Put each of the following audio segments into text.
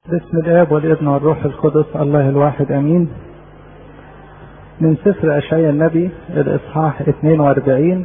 باسم الاب والابن والروح القدس الله الواحد امين من سفر اشعياء النبي الاصحاح 42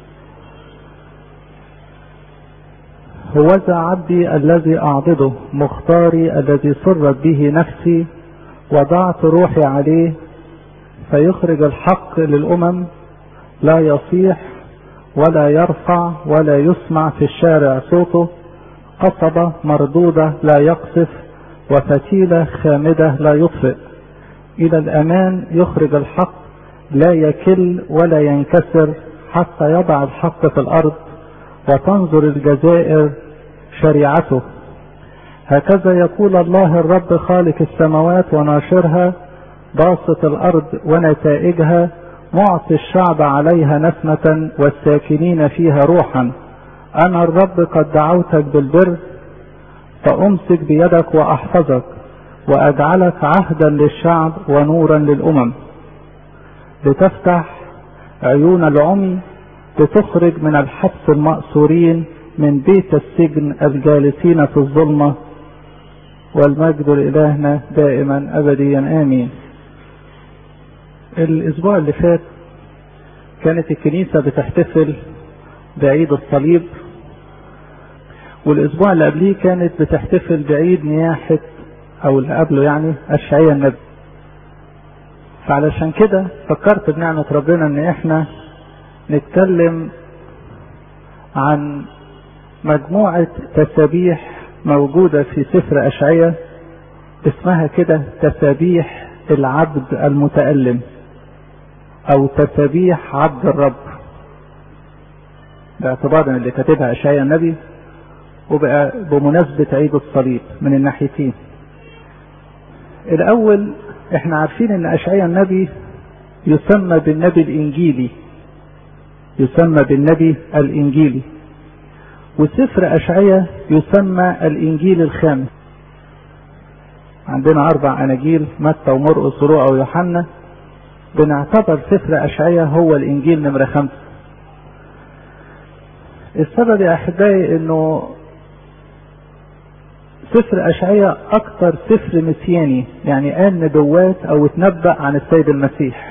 هوذا عبدي الذي اعبده مختاري الذي سرت به نفسي وضعت روحي عليه فيخرج الحق للامم لا يصيح ولا يرفع ولا يسمع في الشارع صوته قصبة مردودة لا يقصف وفتيلة خامدة لا يطفئ إلى الأمان يخرج الحق لا يكل ولا ينكسر حتى يضع الحق في الأرض وتنظر الجزائر شريعته هكذا يقول الله الرب خالق السماوات وناشرها باسط الأرض ونتائجها معطي الشعب عليها نسمة والساكنين فيها روحا أنا الرب قد دعوتك بالبر فأمسك بيدك وأحفظك وأجعلك عهدا للشعب ونورا للأمم لتفتح عيون العمي لتخرج من الحبس المأسورين من بيت السجن الجالسين في الظلمة والمجد لإلهنا دائما أبديا آمين الأسبوع اللي فات كانت الكنيسة بتحتفل بعيد الصليب والاسبوع اللي قبليه كانت بتحتفل بعيد نياحة او اللي قبله يعني اشعياء النبي فعلشان كده فكرت بنعمة ربنا ان احنا نتكلم عن مجموعة تسابيح موجودة في سفر اشعياء اسمها كده تسابيح العبد المتألم او تسابيح عبد الرب باعتبار ان اللي كاتبها اشعياء النبي وبقى بمناسبة عيد الصليب من الناحيتين الاول احنا عارفين ان اشعياء النبي يسمى بالنبي الانجيلي يسمى بالنبي الانجيلي وسفر اشعياء يسمى الانجيل الخامس عندنا اربع اناجيل متى ومرقس ولوقا ويوحنا بنعتبر سفر اشعياء هو الانجيل نمرة خمسة السبب يا احبائي انه سفر اشعياء اكتر سفر مسياني يعني قال نبوات او اتنبأ عن السيد المسيح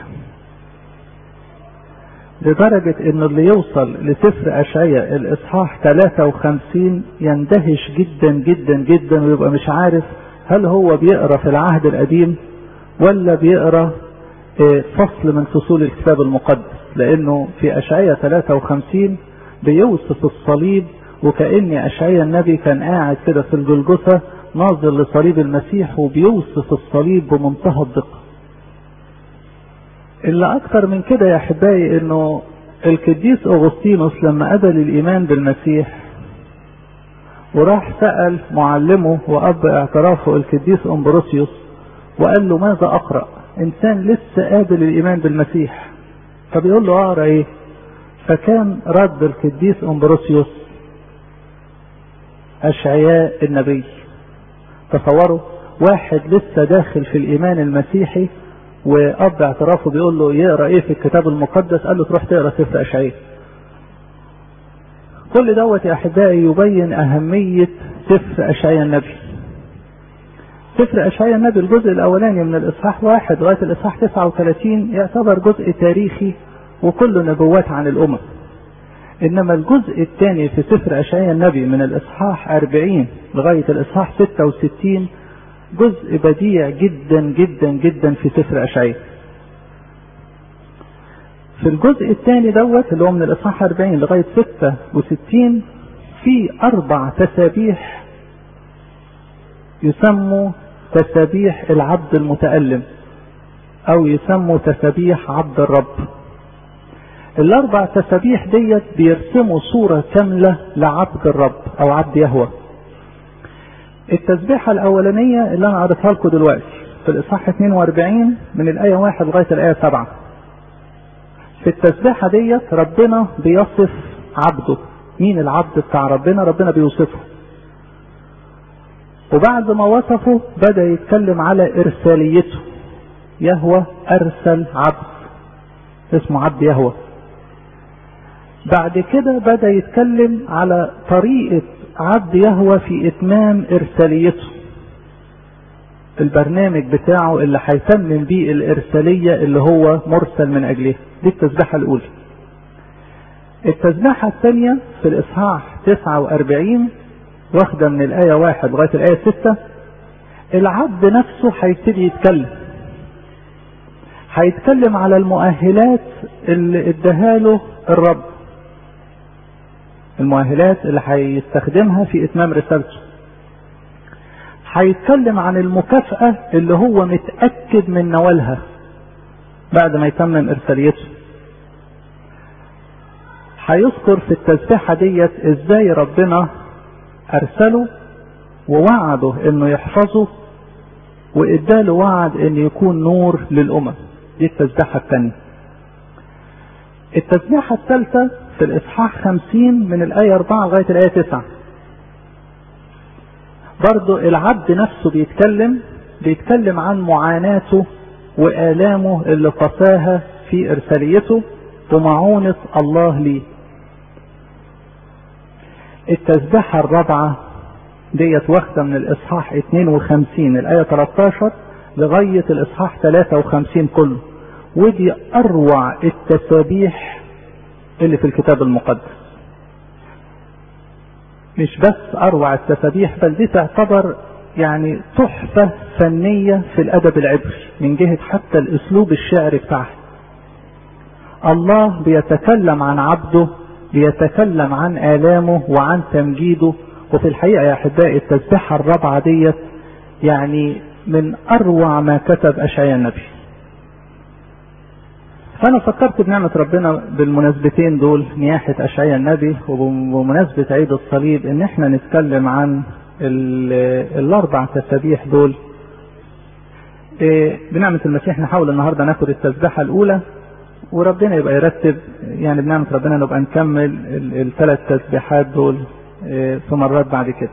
لدرجة انه اللي يوصل لسفر اشعياء الاصحاح 53 يندهش جدا جدا جدا ويبقى مش عارف هل هو بيقرا في العهد القديم ولا بيقرا فصل من فصول الكتاب المقدس لانه في اشعياء 53 بيوصف الصليب وكأن أشعياء النبي كان قاعد كده في الجلجثة ناظر لصليب المسيح وبيوصف الصليب بمنتهى الدقة. اللي أكتر من كده يا أحبائي إنه القديس أغسطينوس لما قبل الإيمان بالمسيح وراح سأل معلمه وأب اعترافه القديس أمبروسيوس وقال له ماذا أقرأ؟ إنسان لسه قابل الإيمان بالمسيح فبيقول له أقرأ إيه؟ فكان رد القديس أمبروسيوس أشعياء النبي تصوروا واحد لسه داخل في الإيمان المسيحي وأب اعترافه بيقول له يقرأ إيه في الكتاب المقدس قال له تروح تقرأ سفر أشعياء كل دوت يا أحبائي يبين أهمية سفر أشعياء النبي سفر أشعياء النبي الجزء الأولاني من الإصحاح واحد لغاية الإصحاح 39 يعتبر جزء تاريخي وكله نبوات عن الأمم انما الجزء الثاني في سفر اشعياء النبي من الاصحاح 40 لغايه الاصحاح 66 جزء بديع جدا جدا جدا في سفر اشعياء. في الجزء الثاني دوت اللي هو من الاصحاح 40 لغايه 66 في اربع تسابيح يسموا تسابيح العبد المتألم او يسموا تسابيح عبد الرب. الاربع تسابيح ديت بيرسموا صورة كاملة لعبد الرب او عبد يهوى التسبيحة الاولانية اللي انا قريتها لكم دلوقتي في الاصحاح 42 من الاية 1 لغاية الاية 7 في التسبيحة ديت ربنا بيصف عبده مين العبد بتاع ربنا ربنا بيوصفه وبعد ما وصفه بدأ يتكلم على ارساليته يهوى ارسل عبد اسمه عبد يهوى بعد كده بدأ يتكلم على طريقة عبد يهوى في إتمام إرساليته البرنامج بتاعه اللي هيتمم بيه الإرسالية اللي هو مرسل من أجلها دي التسبيحة الأولى التسبيحة الثانية في الإصحاح 49 واخدة من الآية واحد لغاية الآية ستة العبد نفسه هيبتدي يتكلم هيتكلم على المؤهلات اللي اداها له الرب المؤهلات اللي هيستخدمها في اتمام رسالته هيتكلم عن المكافأة اللي هو متأكد من نوالها بعد ما يتمم ارساليته هيذكر في التسبيحة ديت ازاي ربنا ارسله ووعده انه يحفظه واداله وعد ان يكون نور للامم دي التسبيحة الثانية التسبيحة الثالثة في الاصحاح خمسين من الاية اربعة لغاية الاية تسعة برضو العبد نفسه بيتكلم بيتكلم عن معاناته وآلامه اللي قساها في إرساليته ومعونة الله ليه التسبيحة الرابعة ديت واخدة من الإصحاح 52 الآية 13 لغاية الإصحاح 53 كله ودي أروع التسابيح اللي في الكتاب المقدس مش بس أروع التسابيح بل دي تعتبر يعني تحفة فنية في الأدب العبري من جهة حتى الأسلوب الشعري بتاعها الله بيتكلم عن عبده بيتكلم عن آلامه وعن تمجيده وفي الحقيقة يا أحبائي التسبيحة الرابعة ديت يعني من أروع ما كتب أشعياء النبي فأنا فكرت بنعمة ربنا بالمناسبتين دول نياحة أشعياء النبي وبمناسبة عيد الصليب إن إحنا نتكلم عن الأربع تسابيح دول بنعمة المسيح نحاول النهارده ناخد التسبيحة الأولى وربنا يبقى يرتب يعني بنعمة ربنا نبقى نكمل الثلاث تسبيحات دول في مرات بعد كده.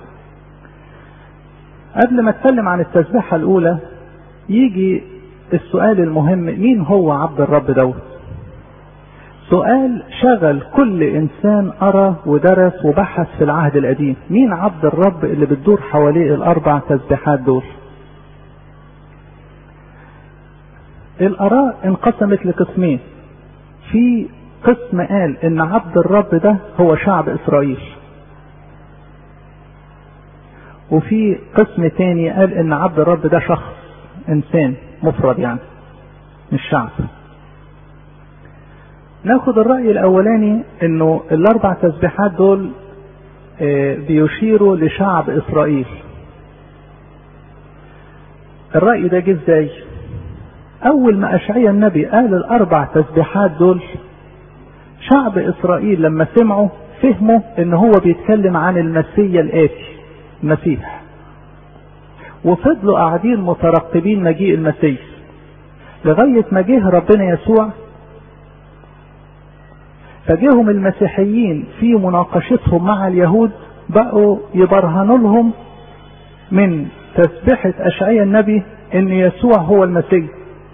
قبل ما اتكلم عن التسبيحة الأولى يجي السؤال المهم مين هو عبد الرب دوت؟ سؤال شغل كل إنسان أرى ودرس وبحث في العهد القديم، مين عبد الرب اللي بتدور حواليه الأربع تسبيحات دول؟ الآراء انقسمت لقسمين في قسم قال ان عبد الرب ده هو شعب اسرائيل وفي قسم تاني قال ان عبد الرب ده شخص انسان مفرد يعني مش شعب ناخد الرأي الاولاني انه الاربع تسبيحات دول بيشيروا لشعب اسرائيل الرأي ده جه ازاي اول ما اشعيا النبي قال الاربع تسبيحات دول شعب اسرائيل لما سمعوا فهموا ان هو بيتكلم عن المسيا الاتي المسيح وفضلوا قاعدين مترقبين مجيء المسيح لغاية ما جه ربنا يسوع فجيهم المسيحيين في مناقشتهم مع اليهود بقوا يبرهنوا لهم من تسبيحة أشعيا النبي ان يسوع هو المسيح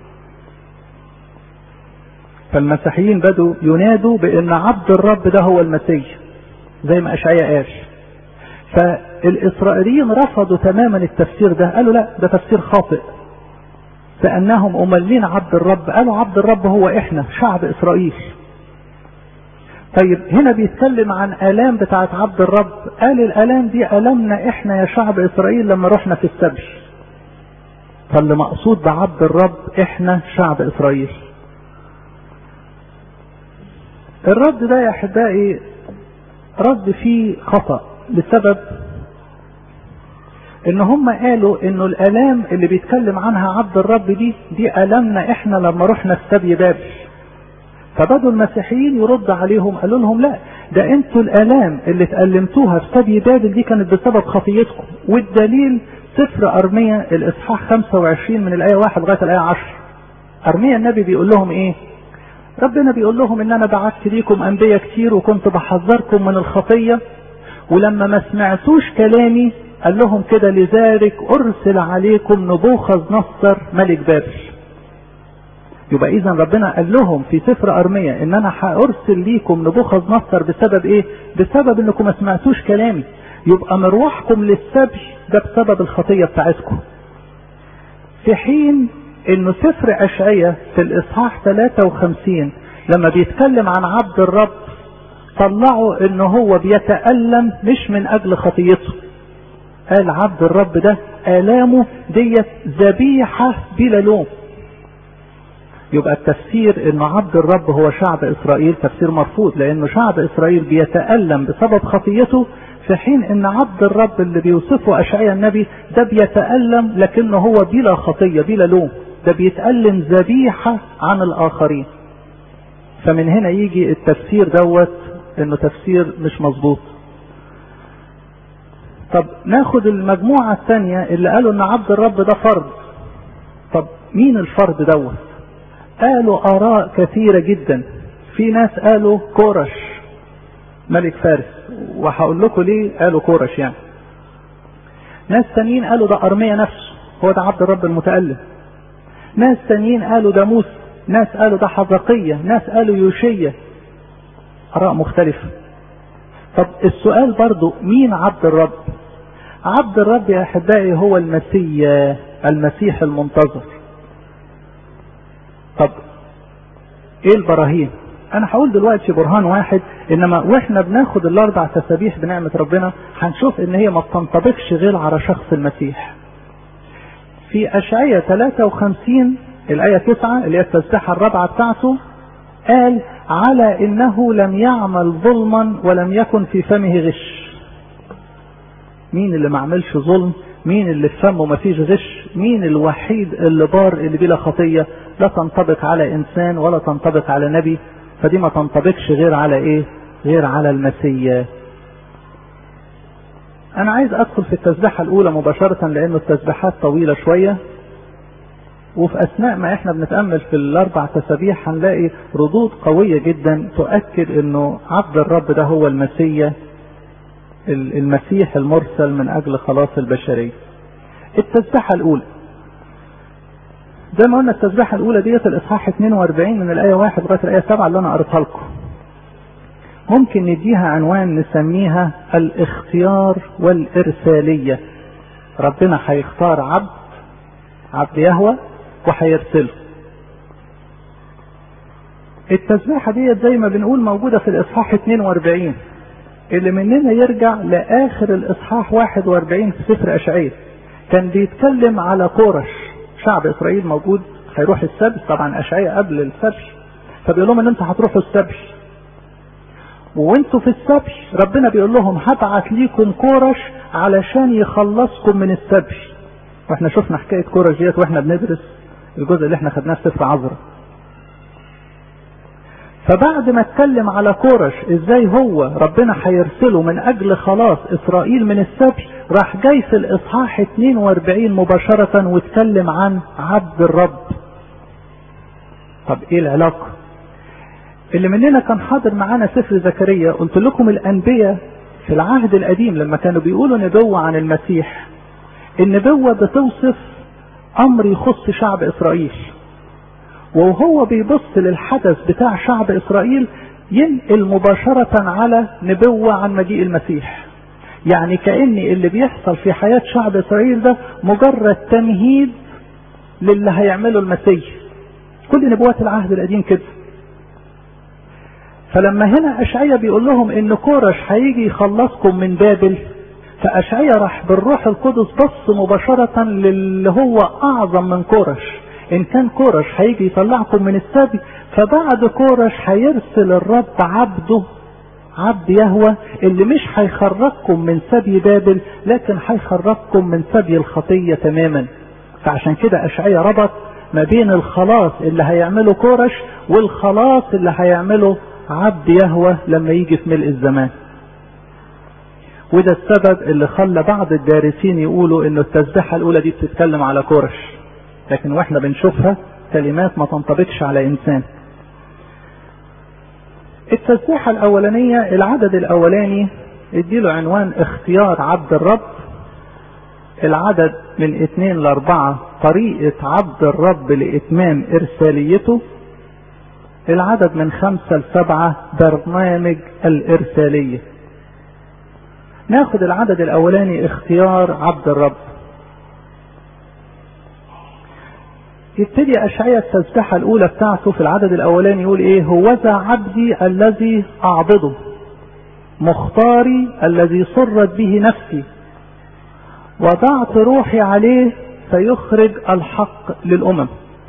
فالمسيحيين بدوا ينادوا بان عبد الرب ده هو المسيح زي ما اشعياء قال فالاسرائيليين رفضوا تماما التفسير ده قالوا لا ده تفسير خاطئ فانهم املين عبد الرب قالوا عبد الرب هو احنا شعب اسرائيل طيب هنا بيتكلم عن الام بتاعت عبد الرب قال الالام دي المنا احنا يا شعب اسرائيل لما رحنا في السبي فاللي مقصود بعبد الرب احنا شعب اسرائيل الرد ده يا احبائي رد فيه خطأ لسبب ان هم قالوا انه الالام اللي بيتكلم عنها عبد الرب دي دي المنا احنا لما رحنا السبي بابل فبدوا المسيحيين يرد عليهم قالوا لهم لا ده انتوا الالام اللي اتألمتوها في سبي بابل دي كانت بسبب خطيتكم والدليل سفر ارميا الاصحاح 25 من الايه 1 لغايه الايه 10 ارميا النبي بيقول لهم ايه ربنا بيقول لهم ان انا بعت ليكم انبياء كتير وكنت بحذركم من الخطية ولما ما سمعتوش كلامي قال لهم كده لذلك ارسل عليكم نبوخذ نصر ملك بابل يبقى اذا ربنا قال لهم في سفر ارميا ان انا هارسل ليكم نبوخذ نصر بسبب ايه بسبب انكم ما سمعتوش كلامي يبقى مروحكم للسبي ده بسبب الخطية بتاعتكم في حين انه سفر اشعية في الاصحاح 53 لما بيتكلم عن عبد الرب طلعوا انه هو بيتألم مش من اجل خطيته قال عبد الرب ده الامه ديت ذبيحة بلا لوم يبقى التفسير انه عبد الرب هو شعب اسرائيل تفسير مرفوض لانه شعب اسرائيل بيتألم بسبب خطيته في حين ان عبد الرب اللي بيوصفه اشعياء النبي ده بيتألم لكنه هو بلا خطية بلا لوم ده بيتألم ذبيحة عن الاخرين فمن هنا يجي التفسير دوت انه تفسير مش مظبوط طب ناخد المجموعة الثانية اللي قالوا ان عبد الرب ده فرد طب مين الفرد دوت قالوا اراء كثيرة جدا في ناس قالوا كورش ملك فارس وهقول لكم ليه قالوا كورش يعني ناس تانيين قالوا ده ارميا نفسه هو ده عبد الرب المتألم ناس تانيين قالوا ده موسى ناس قالوا ده حزقية ناس قالوا يوشية اراء مختلفة طب السؤال برضو مين عبد الرب عبد الرب يا احبائي هو المسيح المسيح المنتظر طب ايه البراهين انا هقول دلوقتي برهان واحد انما واحنا بناخد الاربع تسابيح بنعمة ربنا هنشوف ان هي ما بتنطبقش غير على شخص المسيح في اشعية 53 الاية 9 اللي هي التسبيحة الرابعة بتاعته قال على انه لم يعمل ظلما ولم يكن في فمه غش مين اللي ما عملش ظلم مين اللي في فمه ما فيش غش مين الوحيد اللي بار اللي بلا خطية لا تنطبق على انسان ولا تنطبق على نبي فدي ما تنطبقش غير على ايه غير على المسيح انا عايز ادخل في التسبيحة الاولى مباشرة لانه التسبيحات طويلة شوية وفي اثناء ما احنا بنتامل في الاربع تسابيح هنلاقي ردود قويه جدا تؤكد انه عبد الرب ده هو المسيا المسيح المرسل من اجل خلاص البشريه. التسبيحه الاولى زي ما قلنا التسبيحه الاولى ديت الاصحاح 42 من الايه 1 لغايه الايه 7 اللي انا قريتها لكم. ممكن نديها عنوان نسميها الاختيار والارساليه. ربنا هيختار عبد عبد يهوى وهيرسله التسبيحة ديت زي ما بنقول موجودة في الإصحاح 42 اللي مننا يرجع لآخر الإصحاح 41 في سفر أشعية كان بيتكلم على كورش شعب إسرائيل موجود هيروح السبي طبعا أشعية قبل السبي فبيقول لهم إن أنتوا هتروحوا السبي وانتوا في السبي ربنا بيقول لهم هبعت ليكم كورش علشان يخلصكم من السبي واحنا شفنا حكايه كورش ديت واحنا بندرس الجزء اللي احنا خدناه في سفر عذرا فبعد ما اتكلم على كورش ازاي هو ربنا هيرسله من اجل خلاص اسرائيل من السبي راح جاي في الاصحاح 42 مباشرة واتكلم عن عبد الرب طب ايه العلاقة اللي مننا كان حاضر معانا سفر زكريا قلت لكم الانبياء في العهد القديم لما كانوا بيقولوا نبوة عن المسيح النبوة بتوصف امر يخص شعب اسرائيل وهو بيبص للحدث بتاع شعب اسرائيل ينقل مباشرة على نبوة عن مجيء المسيح يعني كأن اللي بيحصل في حياة شعب اسرائيل ده مجرد تمهيد للي هيعمله المسيح كل نبوات العهد القديم كده فلما هنا اشعيا بيقول لهم ان كورش هيجي يخلصكم من بابل فاشعيا راح بالروح القدس بص مباشرة للي هو اعظم من كورش ان كان كورش هيجي يطلعكم من السبي فبعد كورش هيرسل الرب عبده عبد يهوى اللي مش هيخرجكم من سبي بابل لكن هيخرجكم من سبي الخطية تماما فعشان كده اشعيا ربط ما بين الخلاص اللي هيعمله كورش والخلاص اللي هيعمله عبد يهوى لما يجي في ملء الزمان وده السبب اللي خلى بعض الدارسين يقولوا انه التسبيحة الاولى دي بتتكلم على كورش لكن واحنا بنشوفها كلمات ما تنطبقش على انسان التسبيحة الاولانية العدد الاولاني اديله عنوان اختيار عبد الرب العدد من اثنين لاربعة طريقة عبد الرب لاتمام ارساليته العدد من خمسة لسبعة برنامج الارسالية ناخد العدد الاولاني اختيار عبد الرب يبتدي أشعية التسبيحة الأولى بتاعته في العدد الأولاني يقول إيه هوذا عبدي الذي أعبده مختاري الذي سرت به نفسي وضعت روحي عليه فيخرج الحق للأمم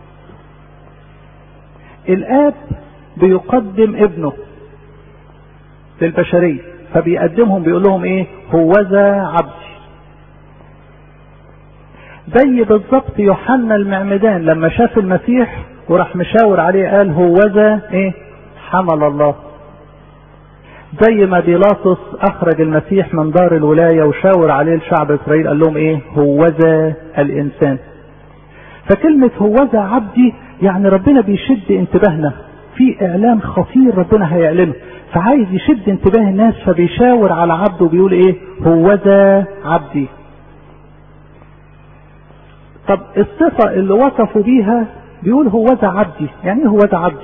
الآب بيقدم ابنه للبشرية فبيقدمهم بيقول لهم ايه هوذا عبدي زي بالظبط يوحنا المعمدان لما شاف المسيح وراح مشاور عليه قال هوذا ايه حمل الله زي ما بيلاطس اخرج المسيح من دار الولاية وشاور عليه الشعب اسرائيل قال لهم ايه هوذا الانسان فكلمة هوذا عبدي يعني ربنا بيشد انتباهنا في اعلان خطير ربنا هيعلنه فعايز يشد انتباه الناس فبيشاور على عبده وبيقول ايه هوذا عبدي طب الصفة اللي وصفوا بيها بيقول هوذا عبدي يعني ايه هوذا عبدي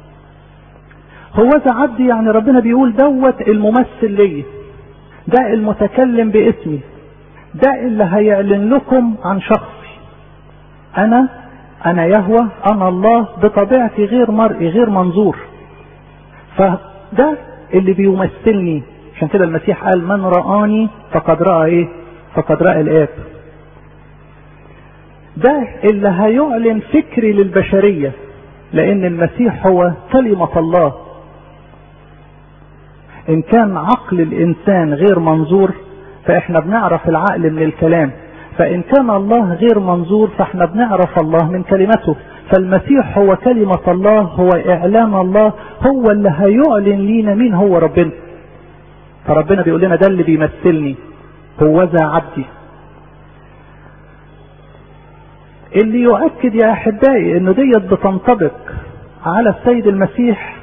هوذا عبدي يعني ربنا بيقول دوت الممثل ليا ده المتكلم باسمي ده اللي هيعلن لكم عن شخصي انا انا يهوى انا الله بطبيعتي غير مرئي غير منظور فده اللي بيمثلني عشان كده المسيح قال من رآني فقد رأى ايه فقد رأى الآب ده اللي هيعلن فكري للبشرية لأن المسيح هو كلمة الله إن كان عقل الإنسان غير منظور فإحنا بنعرف العقل من الكلام فإن كان الله غير منظور فإحنا بنعرف الله من كلمته فالمسيح هو كلمة الله هو إعلان الله هو اللي هيعلن لينا مين هو ربنا فربنا بيقول لنا ده اللي بيمثلني هوذا عبدي اللي يؤكد يا احبائي انه ديت بتنطبق على السيد المسيح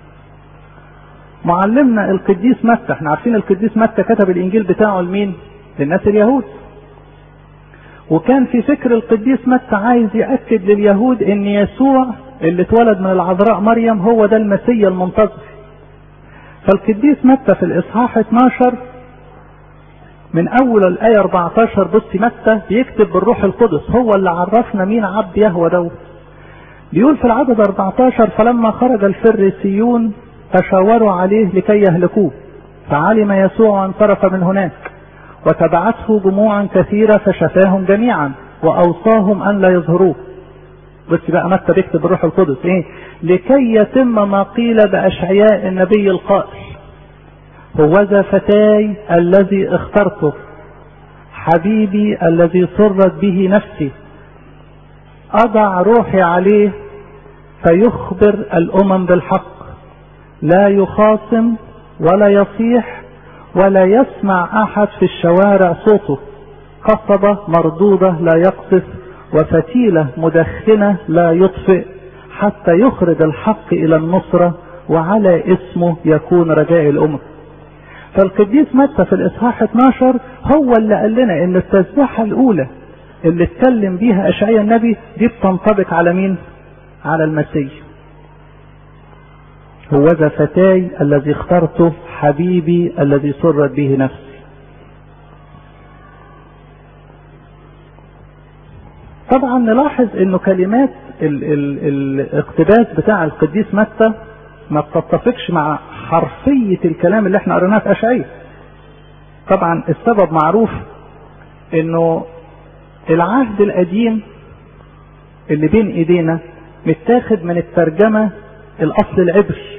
معلمنا القديس متى احنا عارفين القديس متى كتب الانجيل بتاعه لمين للناس اليهود وكان في فكر القديس متى عايز يأكد لليهود ان يسوع اللي اتولد من العذراء مريم هو ده المسيا المنتظر فالقديس متى في الاصحاح 12 من اول الايه 14 بصي متى بيكتب بالروح القدس هو اللي عرفنا مين عبد يهوى دوت بيقول في العدد 14 فلما خرج الفريسيون تشاوروا عليه لكي يهلكوه فعلم يسوع وانصرف من هناك وتبعته جموعا كثيرة فشفاهم جميعا وأوصاهم أن لا يظهروه بس بقى متى بيكتب بالروح القدس ايه لكي يتم ما قيل بأشعياء النبي القائل هوذا فتاي الذي اخترته حبيبي الذي سرت به نفسي أضع روحي عليه فيخبر الأمم بالحق لا يخاصم ولا يصيح ولا يسمع أحد في الشوارع صوته قصبة مردودة لا يقصف وفتيلة مدخنة لا يطفئ حتى يخرج الحق إلى النصرة وعلى اسمه يكون رجاء الأمم فالقديس متى في الإصحاح 12 هو اللي قال لنا إن التسبيحة الأولى اللي اتكلم بيها أشعياء النبي دي بتنطبق على مين؟ على المسيح هوذا فتاي الذي اخترته حبيبي الذي سرت به نفسي طبعا نلاحظ انه كلمات ال ال الاقتباس بتاع القديس متى ما بتتفقش مع حرفية الكلام اللي احنا قريناه في اشعياء طبعا السبب معروف انه العهد القديم اللي بين ايدينا متاخد من الترجمة الاصل العبري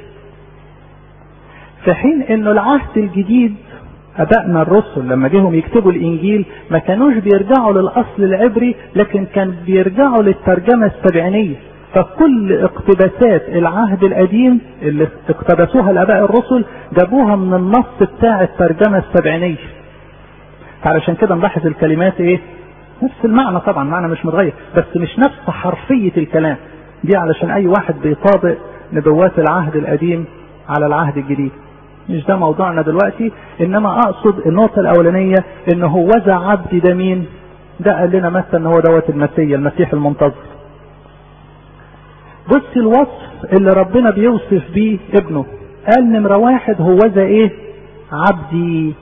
في حين انه العهد الجديد ابائنا الرسل لما جيهم يكتبوا الانجيل ما كانوش بيرجعوا للاصل العبري لكن كان بيرجعوا للترجمه السبعينيه فكل اقتباسات العهد القديم اللي اقتبسوها الاباء الرسل جابوها من النص بتاع الترجمه السبعينيه علشان كده نلاحظ الكلمات ايه نفس المعنى طبعا معنى مش متغير بس مش نفس حرفيه الكلام دي علشان اي واحد بيطابق نبوات العهد القديم على العهد الجديد مش ده موضوعنا دلوقتي انما اقصد النقطه الاولانيه ان هوذا عبدي ده مين ده قال لنا مثلا ان هو دوت المسيح المسيح المنتظر بص الوصف اللي ربنا بيوصف بيه ابنه قال نمره واحد هوذا ايه عبدي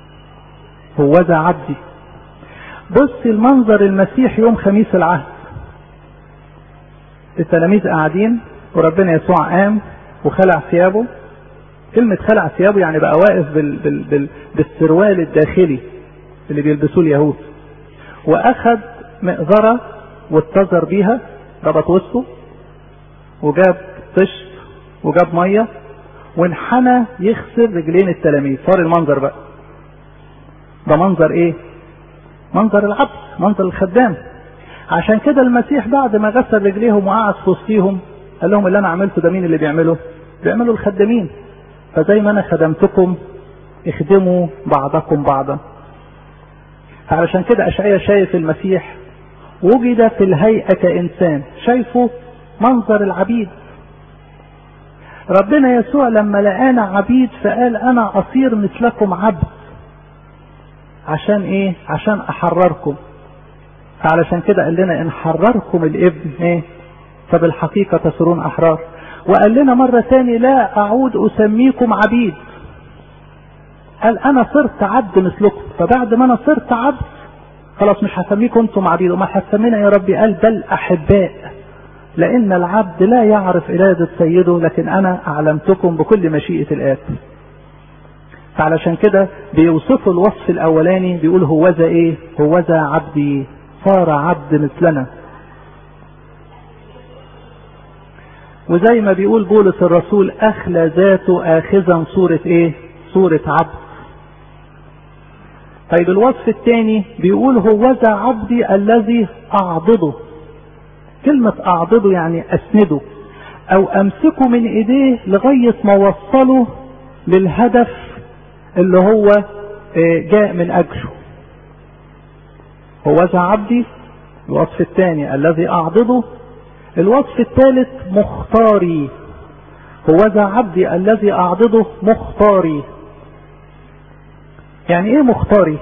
هوذا عبدي بص المنظر المسيح يوم خميس العهد التلاميذ قاعدين وربنا يسوع قام وخلع ثيابه كلمة خلع ثيابه يعني بقى واقف بال بال بال بالسروال الداخلي اللي بيلبسوه اليهود واخد مقذرة واتزر بيها ربط وسطه وجاب طشت وجاب مية وانحنى يغسل رجلين التلاميذ صار المنظر بقى ده منظر ايه منظر العبد منظر الخدام عشان كده المسيح بعد ما غسل رجليهم وقعد في وسطيهم قال لهم اللي انا عملته ده مين اللي بيعمله بيعملوا الخدامين فزي ما انا خدمتكم اخدموا بعضكم بعضا علشان كده اشعيا شايف المسيح وجد في الهيئة كإنسان شايفه منظر العبيد ربنا يسوع لما لقانا عبيد فقال انا اصير مثلكم عبد عشان ايه عشان احرركم فعلشان كده قال لنا ان حرركم الابن ايه فبالحقيقة تصيرون احرار وقال لنا مرة تاني لا اعود اسميكم عبيد قال انا صرت عبد مثلكم فبعد ما انا صرت عبد خلاص مش هسميكم انتم عبيد وما هتسمينا يا ربي قال بل احباء لان العبد لا يعرف ارادة سيده لكن انا اعلمتكم بكل مشيئة الاب فعلشان كده بيوصفوا الوصف الاولاني بيقول هوذا ايه هوذا عبدي صار عبد مثلنا وزي ما بيقول بولس الرسول اخلى ذاته اخذا صورة ايه صورة عبد طيب الوصف الثاني بيقول هوذا عبدي الذي اعضده كلمة اعضده يعني اسنده او امسكه من ايديه لغاية ما وصله للهدف اللي هو جاء من اجله هوذا عبدي الوصف الثاني الذي اعضده الوصف الثالث مختاري هوذا عبدي الذي اعضده مختاري يعني ايه مختاري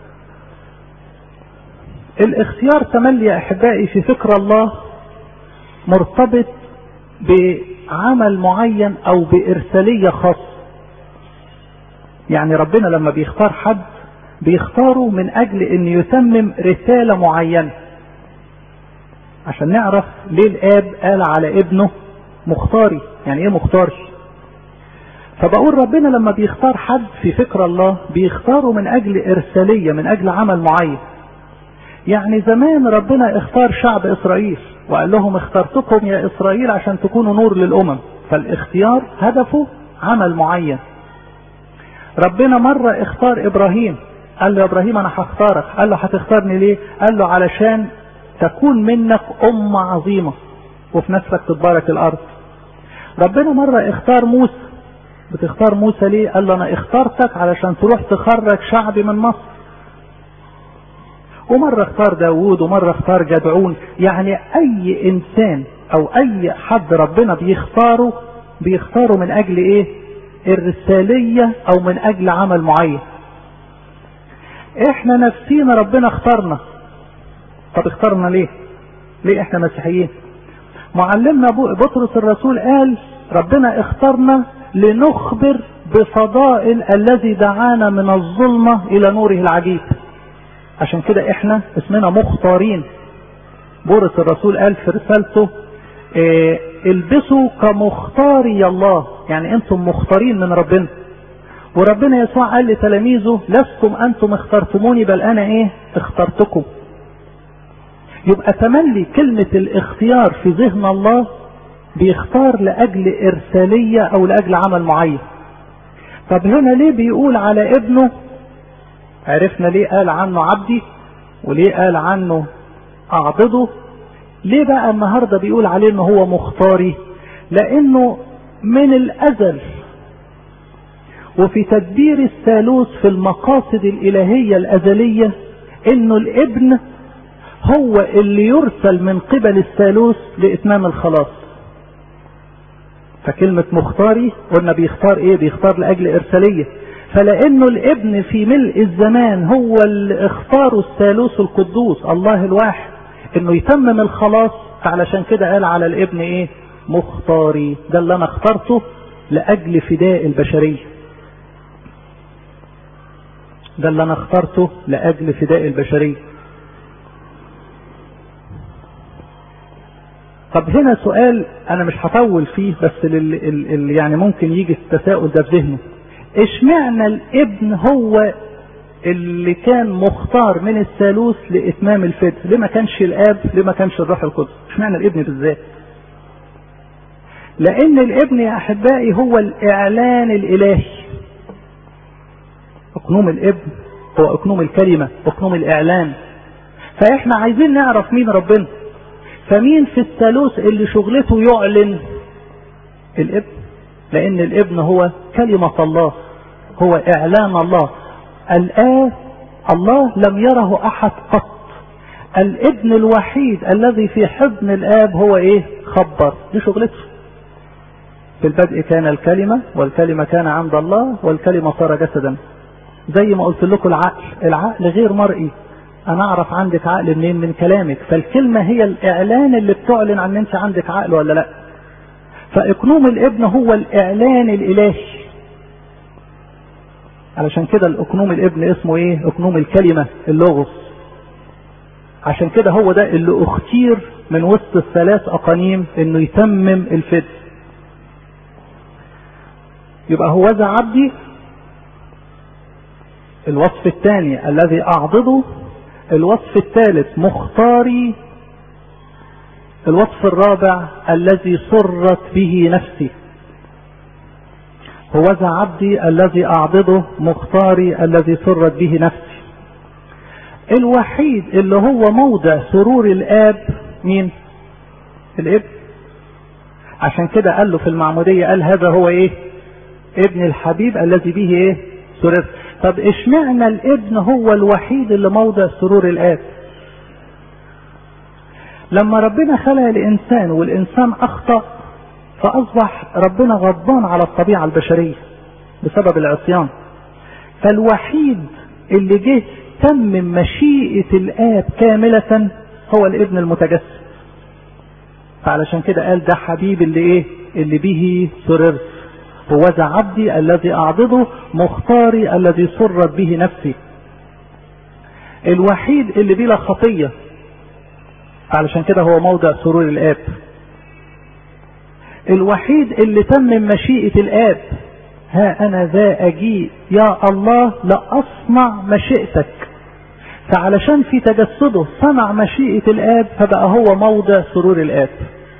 الاختيار تملي يا احبائي في فكر الله مرتبط بعمل معين او بارسالية خاصة يعني ربنا لما بيختار حد بيختاره من اجل ان يتمم رسالة معينة عشان نعرف ليه الاب قال على ابنه مختاري يعني ايه مختاري فبقول ربنا لما بيختار حد في فكر الله بيختاره من اجل ارسالية من اجل عمل معين يعني زمان ربنا اختار شعب اسرائيل وقال لهم اخترتكم يا اسرائيل عشان تكونوا نور للامم فالاختيار هدفه عمل معين ربنا مرة اختار ابراهيم قال له يا ابراهيم انا هختارك قال له هتختارني ليه قال له علشان تكون منك امة عظيمة وفي نفسك تتبارك الارض ربنا مرة اختار موسى بتختار موسى ليه قال له انا اخترتك علشان تروح تخرج شعبي من مصر ومرة اختار داوود ومرة اختار جدعون يعني اي انسان او اي حد ربنا بيختاره بيختاره من اجل ايه الرسالية او من اجل عمل معين احنا نفسينا ربنا اختارنا طب اختارنا ليه ليه احنا مسيحيين معلمنا بطرس الرسول قال ربنا اختارنا لنخبر بفضائل الذي دعانا من الظلمة الى نوره العجيب عشان كده احنا اسمنا مختارين بولس الرسول قال في رسالته اه البسوا كمختاري الله يعني انتم مختارين من ربنا وربنا يسوع قال لتلاميذه لستم انتم اخترتموني بل انا ايه اخترتكم يبقى تملي كلمة الاختيار في ذهن الله بيختار لأجل إرسالية أو لأجل عمل معين طب هنا ليه بيقول على ابنه عرفنا ليه قال عنه عبدي وليه قال عنه أعضده ليه بقى النهاردة بيقول عليه انه هو مختاري لانه من الازل وفي تدبير الثالوث في المقاصد الالهية الازلية انه الابن هو اللي يرسل من قبل الثالوث لاتمام الخلاص فكلمة مختاري قلنا بيختار ايه بيختار لاجل ارسالية فلانه الابن في ملء الزمان هو اللي اختاره الثالوث القدوس الله الواحد انه يتمم الخلاص فعلشان كده قال على الابن ايه مختاري ده اللي انا اخترته لاجل فداء البشرية ده اللي انا اخترته لاجل فداء البشرية طب هنا سؤال انا مش هطول فيه بس اللي يعني ممكن يجي التساؤل ده في ذهنه اشمعنى الابن هو اللي كان مختار من الثالوث لاتمام الفدء ليه ما كانش الاب ليه ما كانش الروح القدس اشمعنى الابن بالذات لان الابن يا احبائي هو الاعلان الالهي اقنوم الابن هو اقنوم الكلمه اقنوم الاعلان فاحنا عايزين نعرف مين ربنا فمين في الثالوث اللي شغلته يعلن الابن لان الابن هو كلمه الله هو اعلان الله الآب الله لم يره أحد قط الابن الوحيد الذي في حضن الآب هو إيه خبر دي شغلته في البدء كان الكلمة والكلمة كان عند الله والكلمة صار جسدا زي ما قلت لكم العقل العقل غير مرئي انا اعرف عندك عقل منين من كلامك فالكلمة هي الاعلان اللي بتعلن عن انت عندك عقل ولا لا فاقنوم الابن هو الاعلان الالهي علشان كده الاقنوم الابن اسمه ايه اقنوم الكلمة اللغز عشان كده هو ده اللي اختير من وسط الثلاث اقانيم انه يتمم الفد يبقى هو ذا عبدي الوصف الثاني الذي اعضده الوصف الثالث مختاري الوصف الرابع الذي سرت به نفسي هو ذا عبدي الذي أعضده مختاري الذي سرت به نفسي الوحيد اللي هو موضع سرور الآب مين الابن عشان كده قال له في المعمودية قال هذا هو ايه ابن الحبيب الذي به ايه سررت طب اشمعنى الابن هو الوحيد اللي موضع سرور الآب لما ربنا خلق الإنسان والإنسان أخطأ فأصبح ربنا غضبان على الطبيعة البشرية بسبب العصيان فالوحيد اللي جه تمم مشيئة الآب كاملة هو الابن المتجسد فعلشان كده قال ده حبيب اللي ايه اللي به سررت هو ذا عبدي الذي أعضده مختاري الذي سرت به نفسي الوحيد اللي بلا خطية علشان كده هو موضع سرور الآب الوحيد اللي تمم مشيئة الآب ها أنا ذا أجيء يا الله لأصنع مشيئتك فعلشان في تجسده صنع مشيئة الآب فبقى هو موضع سرور الآب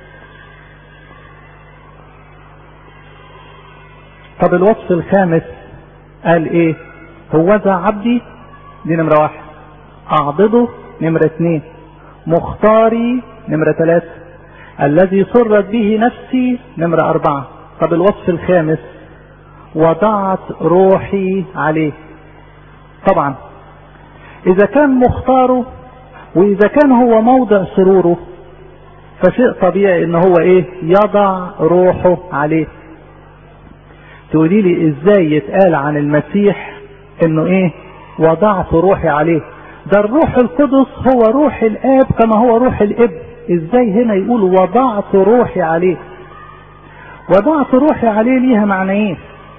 طب الوصف الخامس قال ايه هو ذا عبدي دي نمرة واحد أعضده نمرة اتنين مختاري نمرة ثلاثة الذي سرت به نفسي نمرة أربعة طب الوصف الخامس وضعت روحي عليه طبعا إذا كان مختاره وإذا كان هو موضع سروره فشيء طبيعي إن هو إيه يضع روحه عليه تقولي لي إزاي يتقال عن المسيح إنه إيه وضعت روحي عليه ده الروح القدس هو روح الآب كما هو روح الابن ازاي هنا يقول وضعت روحي عليه وضعت روحي عليه ليها معنيين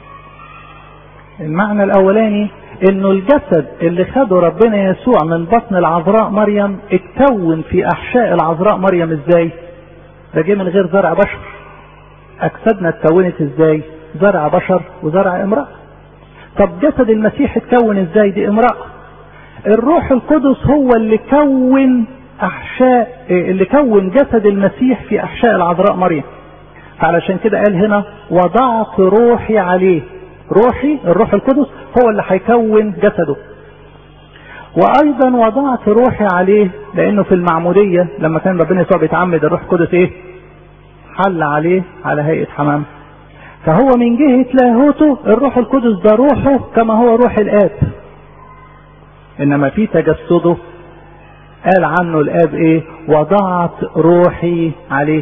المعنى الاولاني انه الجسد اللي خده ربنا يسوع من بطن العذراء مريم اتكون في احشاء العذراء مريم ازاي ده جه من غير زرع بشر اجسادنا اتكونت ازاي زرع بشر وزرع امرأة طب جسد المسيح اتكون ازاي دي امرأة الروح القدس هو اللي كون احشاء اللي كون جسد المسيح في احشاء العذراء مريم علشان كده قال هنا وضعت روحي عليه روحي الروح القدس هو اللي هيكون جسده وايضا وضعت روحي عليه لانه في المعمودية لما كان ربنا يسوع بيتعمد الروح القدس ايه حل عليه على هيئة حمام فهو من جهة لاهوته الروح القدس ده روحه كما هو روح الاب انما في تجسده قال عنه الاب ايه وضعت روحي عليه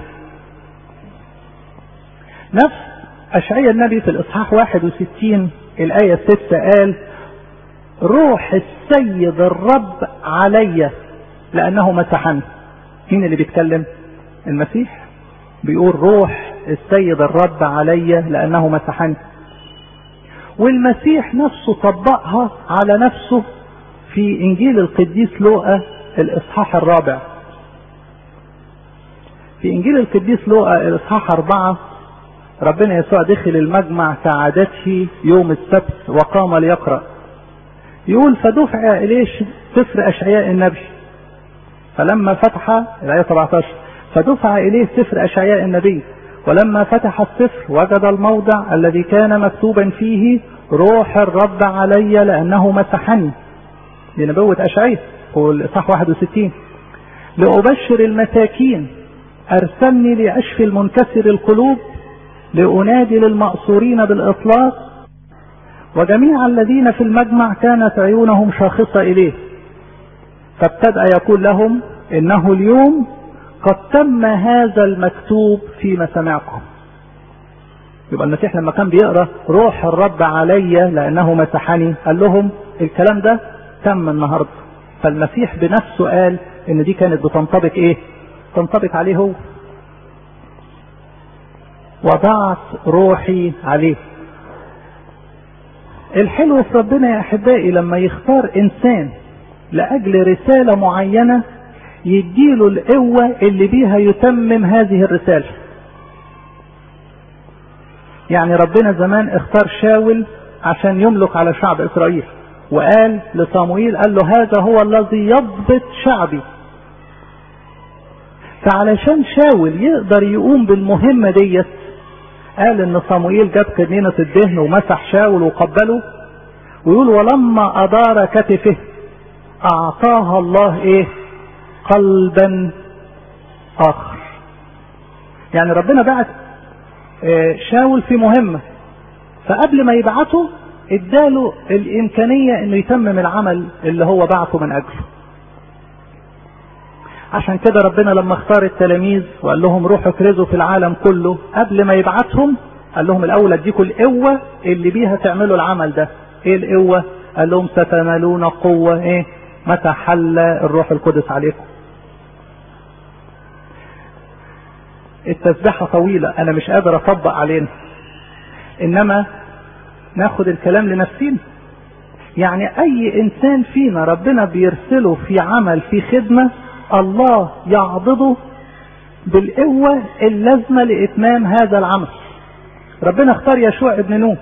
نفس اشعياء النبي في الاصحاح 61 الايه 6 قال روح السيد الرب علي لانه مسحني مين اللي بيتكلم المسيح بيقول روح السيد الرب علي لانه مسحني والمسيح نفسه طبقها على نفسه في انجيل القديس لوقا الاصحاح الرابع في انجيل القديس لوقا الاصحاح اربعة ربنا يسوع دخل المجمع كعادته يوم السبت وقام ليقرأ يقول فدفع اليه سفر اشعياء النبي فلما فتح الايه 17 فدفع اليه سفر اشعياء النبي ولما فتح السفر وجد الموضع الذي كان مكتوبا فيه روح الرب علي لانه مسحني دي نبوة اشعياء هو الاصحاح 61 لأبشر المساكين أرسلني لأشفي المنكسر القلوب لأنادي للمأسورين بالإطلاق وجميع الذين في المجمع كانت عيونهم شاخصة إليه فابتدأ يقول لهم إنه اليوم قد تم هذا المكتوب في مسامعكم يبقى المسيح لما كان بيقرا روح الرب علي لانه مسحني قال لهم الكلام ده تم النهارده فالمسيح بنفسه قال ان دي كانت بتنطبق ايه تنطبق عليه هو وضعت روحي عليه الحلو في ربنا يا احبائي لما يختار انسان لاجل رساله معينه يديله القوه اللي بيها يتمم هذه الرساله يعني ربنا زمان اختار شاول عشان يملك على شعب اسرائيل وقال لصموئيل قال له هذا هو الذي يضبط شعبي فعلشان شاول يقدر يقوم بالمهمة ديت قال ان صموئيل جاب كنينة الدهن ومسح شاول وقبله ويقول ولما ادار كتفه اعطاها الله ايه قلبا اخر يعني ربنا بعت شاول في مهمة فقبل ما يبعته اداله الامكانية انه يتمم العمل اللي هو بعثه من اجله عشان كده ربنا لما اختار التلاميذ وقال لهم روحوا اكرزوا في العالم كله قبل ما يبعتهم قال لهم الاول اديكم القوة اللي بيها تعملوا العمل ده ايه القوة قال لهم ستنالون قوة ايه متى حل الروح القدس عليكم التسبيحة طويلة انا مش قادر اطبق علينا انما ناخد الكلام لنفسينا يعني اي انسان فينا ربنا بيرسله في عمل في خدمة الله يعضده بالقوة اللازمة لاتمام هذا العمل ربنا اختار يشوع ابن نون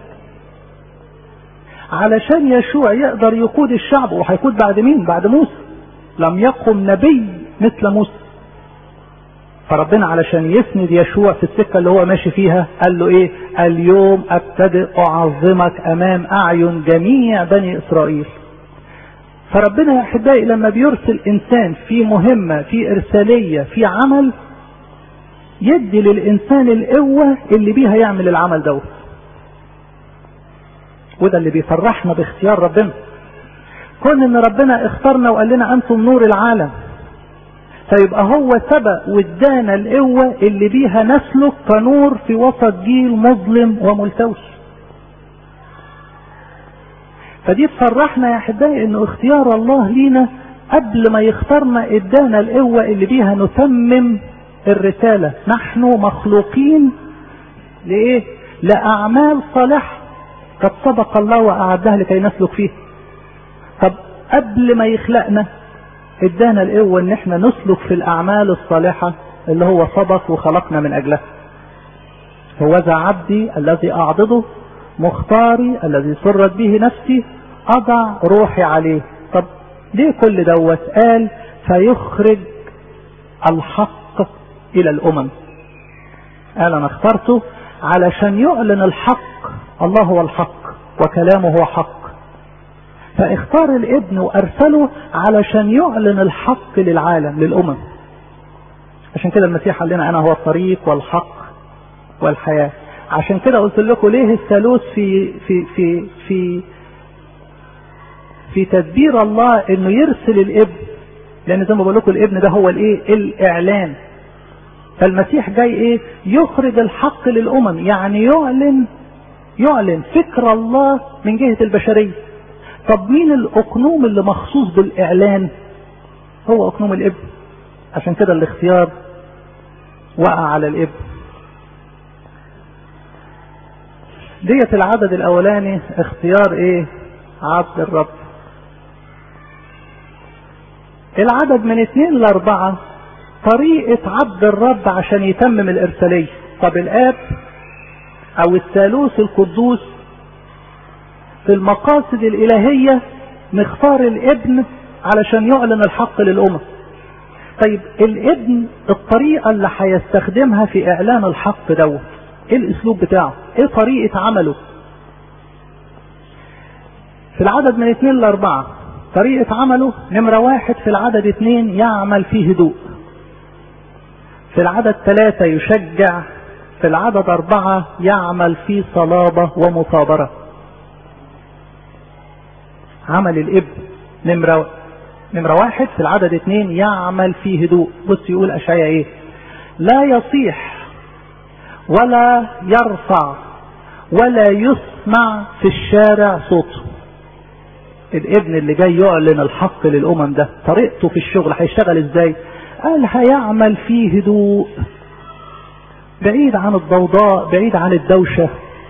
علشان يشوع يقدر يقود الشعب وهيقود بعد مين بعد موسى لم يقم نبي مثل موسى فربنا علشان يسند يشوع في السكة اللي هو ماشي فيها قال له ايه اليوم ابتدئ اعظمك امام اعين جميع بني اسرائيل فربنا يا احبائي لما بيرسل انسان في مهمة في ارسالية في عمل يدي للانسان القوة اللي بيها يعمل العمل دوت وده اللي بيفرحنا باختيار ربنا كون ان ربنا اختارنا وقال لنا انتم نور العالم فيبقى هو سبق وادانا القوة اللي بيها نسلك كنور في وسط جيل مظلم وملتوش فدي تفرحنا يا احبائي انه اختيار الله لينا قبل ما يختارنا ادانا القوة اللي بيها نتمم الرسالة نحن مخلوقين لايه لاعمال صالحة قد سبق الله واعدها لكي نسلك فيه طب قبل ما يخلقنا ادانا القوة ان احنا نسلك في الاعمال الصالحة اللي هو سبق وخلقنا من اجلها هو ذا عبدي الذي اعضده مختاري الذي سرت به نفسي اضع روحي عليه طب ليه كل دوت قال فيخرج الحق الى الامم قال انا اخترته علشان يعلن الحق الله هو الحق وكلامه هو حق فاختار الابن وارسله علشان يعلن الحق للعالم للامم عشان كده المسيح قال لنا انا هو الطريق والحق والحياه عشان كده قلت لكم ليه الثالوث في في في في في تدبير الله انه يرسل الابن لان زي ما بقول لكم الابن ده هو الايه الاعلان فالمسيح جاي ايه يخرج الحق للامم يعني يعلن يعلن فكر الله من جهه البشريه طب مين الاقنوم اللي مخصوص بالاعلان هو اقنوم الابن عشان كده الاختيار وقع على الابن ديت العدد الاولاني اختيار ايه عبد الرب العدد من اثنين لاربعة طريقة عبد الرب عشان يتمم الإرسالية طب الآب أو الثالوث القدوس في المقاصد الإلهية نختار الابن علشان يعلن الحق للأمم طيب الابن الطريقة اللي هيستخدمها في إعلان الحق دوت ايه الاسلوب بتاعه ايه طريقة عمله في العدد من اثنين لاربعة طريقة عمله نمرة واحد في العدد اثنين يعمل فيه هدوء في العدد ثلاثة يشجع في العدد أربعة يعمل في صلابة ومثابرة عمل الابن نمرة نمرة واحد في العدد اثنين يعمل في هدوء بص يقول أشعيا ايه لا يصيح ولا يرفع ولا يسمع في الشارع صوته الابن اللي جاي يعلن الحق للامم ده طريقته في الشغل هيشتغل ازاي قال هيعمل فيه هدوء بعيد عن الضوضاء بعيد عن الدوشة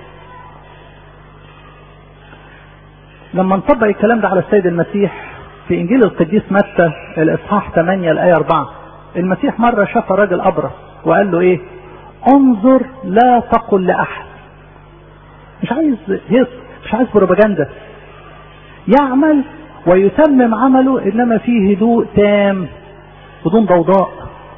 لما نطبق الكلام ده على السيد المسيح في انجيل القديس متى الاصحاح 8 الايه 4 المسيح مرة شاف راجل ابرص وقال له ايه انظر لا تقل لاحد مش عايز هيص مش عايز بروباجندا يعمل ويتمم عمله انما فيه هدوء تام بدون ضوضاء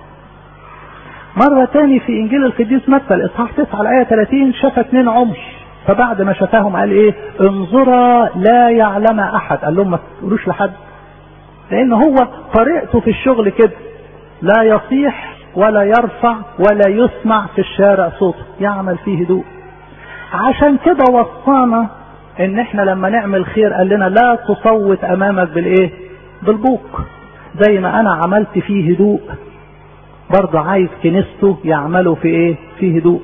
مرة تاني في انجيل القديس متى الاصحاح 9 الايه 30 شاف اتنين عمش فبعد ما شافاهم قال ايه انظرا لا يعلم احد قال لهم ما تقولوش لحد لان هو طريقته في الشغل كده لا يصيح ولا يرفع ولا يسمع في الشارع صوته يعمل فيه هدوء عشان كده وصانا ان احنا لما نعمل خير قال لنا لا تصوت امامك بالايه بالبوق زي ما انا عملت فيه هدوء برضه عايز كنيسته يعملوا في ايه في هدوء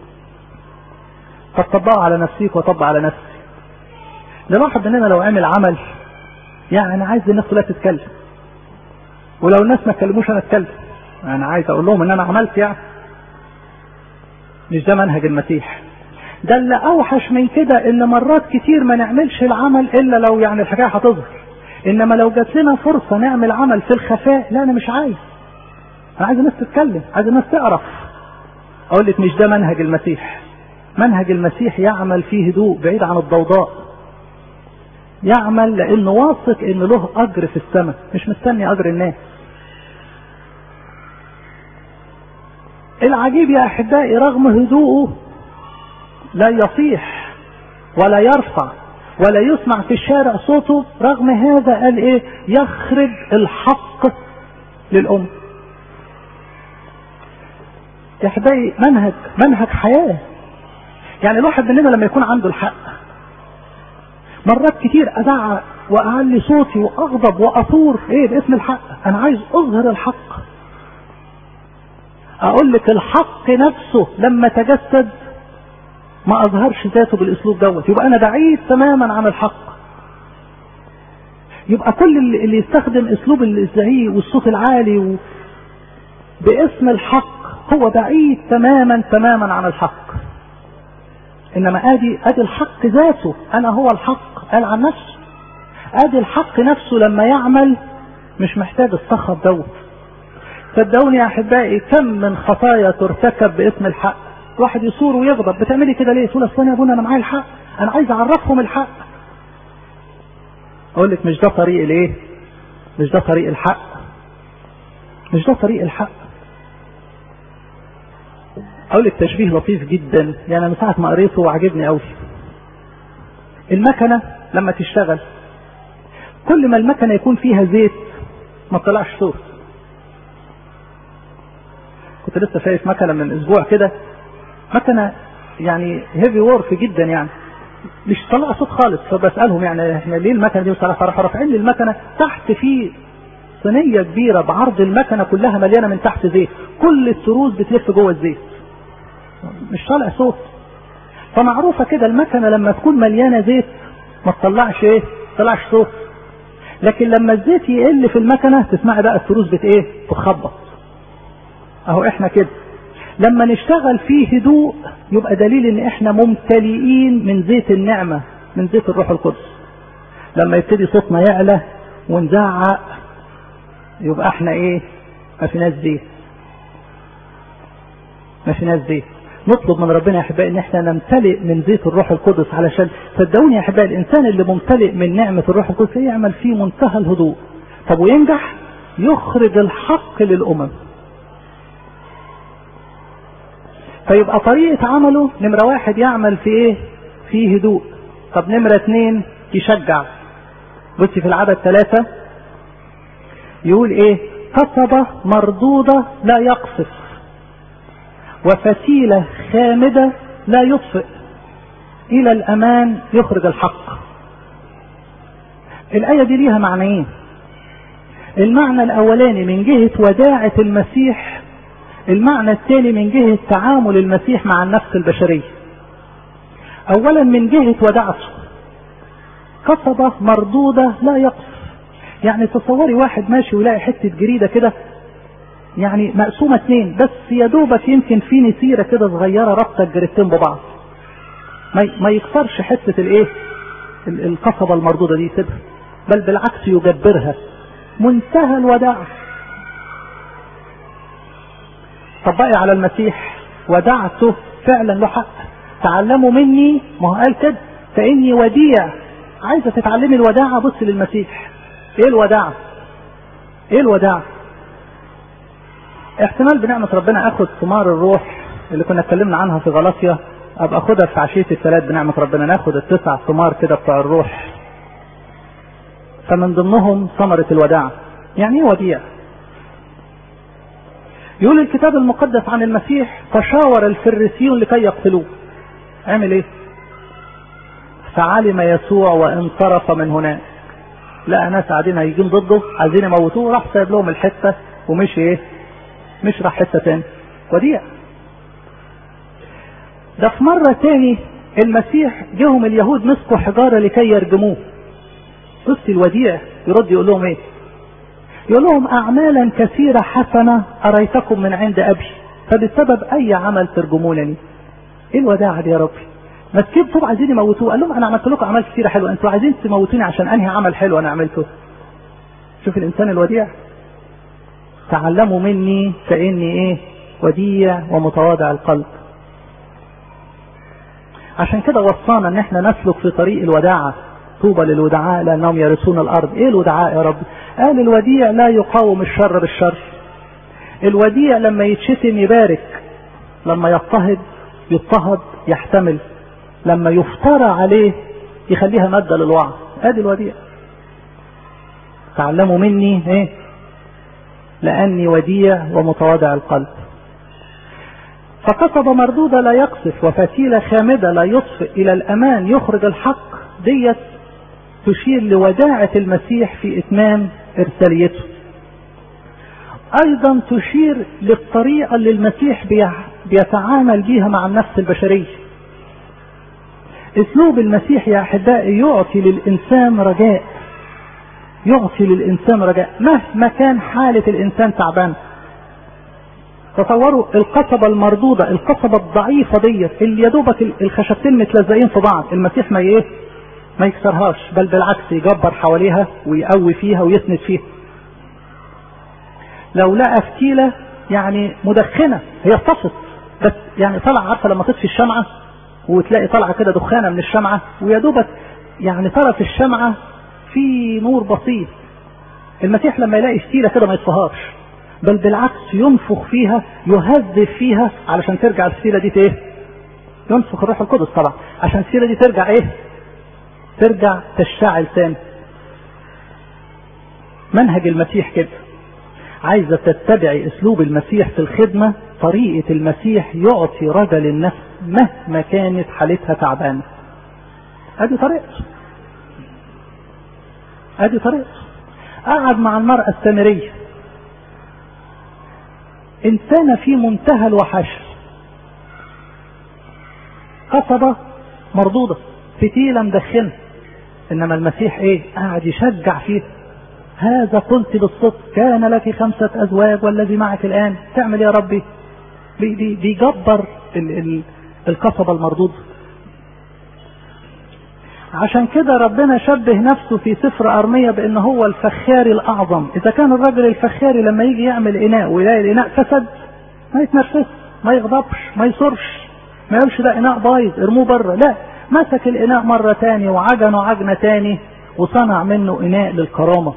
فطبقوا على نفسيك وطبق على نفسي لواحد مننا لو عمل عمل يعني انا عايز الناس كلها تتكلم ولو الناس ما اتكلموش انا اتكلم انا عايز اقول لهم ان انا عملت يعني مش ده منهج المسيح ده اللي اوحش من كده ان مرات كتير ما نعملش العمل الا لو يعني الحكايه هتظهر انما لو جات لنا فرصه نعمل عمل في الخفاء لا انا مش عايز انا عايز الناس تتكلم عايز الناس تعرف اقول لك مش ده منهج المسيح منهج المسيح يعمل فيه هدوء بعيد عن الضوضاء يعمل لانه واثق ان له اجر في السماء مش مستني اجر الناس العجيب يا احبائي رغم هدوءه لا يصيح ولا يرفع ولا يسمع في الشارع صوته رغم هذا قال ايه يخرج الحق للأم يا احبائي منهج منهج حياة يعني الواحد مننا لما يكون عنده الحق مرات كتير ازعق واعلي صوتي واغضب واثور ايه باسم الحق انا عايز اظهر الحق اقول لك الحق نفسه لما تجسد ما اظهرش ذاته بالاسلوب دوت يبقى انا بعيد تماما عن الحق يبقى كل اللي يستخدم اسلوب الزعيق والصوت العالي و... باسم الحق هو بعيد تماما تماما عن الحق انما ادي ادي الحق ذاته انا هو الحق قال عن نفسه ادي الحق نفسه لما يعمل مش محتاج الصخب دوت صدقوني يا احبائي كم من خطايا ترتكب باسم الحق واحد يصور ويغضب بتعملي كده ليه تقول اصل يا ابونا انا معايا الحق انا عايز اعرفهم الحق اقول لك مش ده طريق الايه مش ده طريق الحق مش ده طريق الحق اقول لك تشبيه لطيف جدا يعني من ساعه ما قريته وعجبني قوي المكنه لما تشتغل كل ما المكنه يكون فيها زيت ما تطلعش صوت كنت لسه شايف مكنه من اسبوع كده مكنه يعني هيفي وورك جدا يعني مش طلع صوت خالص فبسالهم يعني احنا ليه المكنه دي بصراحه راح رافعين لي المكنه تحت في صينيه كبيره بعرض المكنه كلها مليانه من تحت زيت كل التروس بتلف جوه الزيت مش طالع صوت فمعروفه كده المكنه لما تكون مليانه زيت ما تطلعش ايه ما تطلعش صوت لكن لما الزيت يقل في المكنه تسمعي بقى التروس بت ايه تخبط اهو احنا كده لما نشتغل فيه هدوء يبقى دليل ان احنا ممتلئين من زيت النعمة من زيت الروح القدس لما يبتدي صوتنا يعلى ونزعق يبقى احنا ايه ما فيناش زيت ما فيناش زيت نطلب من ربنا يا احبائي ان احنا نمتلئ من زيت الروح القدس علشان صدقوني يا احبائي الانسان اللي ممتلئ من نعمه الروح القدس يعمل فيه منتهى الهدوء طب وينجح يخرج الحق للامم فيبقى طريقة عمله نمرة واحد يعمل في ايه في هدوء طب نمرة اتنين يشجع بصي في العدد ثلاثة يقول ايه قصبة مردودة لا يقصف وفتيلة خامدة لا يطفئ الى الامان يخرج الحق الاية دي ليها معنيين المعنى الاولاني من جهة وداعة المسيح المعنى الثاني من جهة تعامل المسيح مع النفس البشرية اولا من جهة ودعته قصبة مردودة لا يقصف يعني تصوري واحد ماشي ويلاقي حتة جريدة كده يعني مقسومة اتنين بس يا دوبك يمكن في نسيرة كده صغيرة رابطة الجريدتين ببعض ما ما يكسرش حتة الايه القصبة المردودة دي يسيبها بل بالعكس يجبرها منتهى الوداع طبقي على المسيح ودعته فعلا له حق تعلموا مني ما هو قال كده فاني وديع عايزه تتعلمي الوداعه بص للمسيح ايه الوداعه ايه الوداعه احتمال بنعمة ربنا اخد ثمار الروح اللي كنا اتكلمنا عنها في غلاطيا ابقى اخدها في عشية الثلاث بنعمة ربنا ناخد التسع ثمار كده بتوع الروح فمن ضمنهم ثمرة الوداعة يعني ايه وديع يقول الكتاب المقدس عن المسيح تشاور الفريسيون لكي يقتلوه عمل ايه فعلم يسوع وانصرف من هناك لقى ناس قاعدين هيجين ضده عايزين يموتوه راح سايب لهم الحته ومشي ايه مش راح حته تاني وديع ده في مره تاني المسيح جهم اليهود مسكوا حجاره لكي يرجموه بصي الوديع يرد يقول لهم ايه يقول لهم اعمالا كثيره حسنه اريتكم من عند ابي فبسبب اي عمل ترجمونني ايه الوداعه دي يا ربي مسكين طب عايزين يموتوه قال لهم انا عملت لكم اعمال كثيره حلوه انتوا عايزين تموتوني عشان انهي عمل حلو انا عملته شوف الانسان الوديع تعلموا مني فاني ايه وديع ومتواضع القلب عشان كده وصانا ان احنا نسلك في طريق الوداعه طوبى للودعاء لانهم يرثون الارض ايه الودعاء يا رب قال الوديع لا يقاوم الشر بالشر الوديع لما يتشتم يبارك لما يضطهد يضطهد يحتمل لما يفترى عليه يخليها مادة للوعظ ادي الوديع تعلموا مني ايه لاني وديع ومتواضع القلب فقصب مردودة لا يقصف وفتيلة خامدة لا يطفئ الى الامان يخرج الحق ديت تشير لوداعة المسيح في اتمام ارساليته ايضا تشير للطريقة اللي المسيح بيتعامل بيها مع النفس البشرية اسلوب المسيح يا احبائي يعطي للانسان رجاء يعطي للانسان رجاء مهما كان حالة الانسان تعبان تصوروا القصبة المردودة القصبة الضعيفة ديت اللي يا دوبك الخشبتين متلزقين في بعض المسيح ما ايه ما يكسرهاش بل بالعكس يجبر حواليها ويقوي فيها ويسند فيها لو لقى فتيلة يعني مدخنة هي اتصت بس يعني طلع عارفة لما تطفي الشمعة وتلاقي طالعة كده دخانة من الشمعة ويا دوبك يعني طرف الشمعة في نور بسيط المسيح لما يلاقي فتيلة كده ما يطفيهاش بل بالعكس ينفخ فيها يهذب فيها علشان ترجع الفتيلة دي ايه ينفخ الروح القدس طبعا عشان الفتيلة دي ترجع ايه ترجع تشتعل تاني منهج المسيح كده عايزة تتبعي اسلوب المسيح في الخدمة طريقة المسيح يعطي رجا للنفس مهما كانت حالتها تعبانة ادي طريقته ادي طريقته قعد مع المرأة السامرية انسانة في منتهى الوحشة قصبة مردودة فتيلة مدخنة انما المسيح ايه قاعد يشجع فيه هذا قلت بالصدق كان لك خمسة ازواج والذي معك الان تعمل يا ربي بي بي بيجبر ال ال القصبة المردودة عشان كده ربنا شبه نفسه في سفر أرمية بأن هو الفخاري الأعظم إذا كان الرجل الفخاري لما يجي يعمل إناء ويلاقي الإناء فسد ما يتنرفز ما يغضبش ما يصرش ما يقولش ده اناء بايظ ارموه بره لا مسك الاناء مرة تاني وعجنه عجنة تاني وصنع منه اناء للكرامة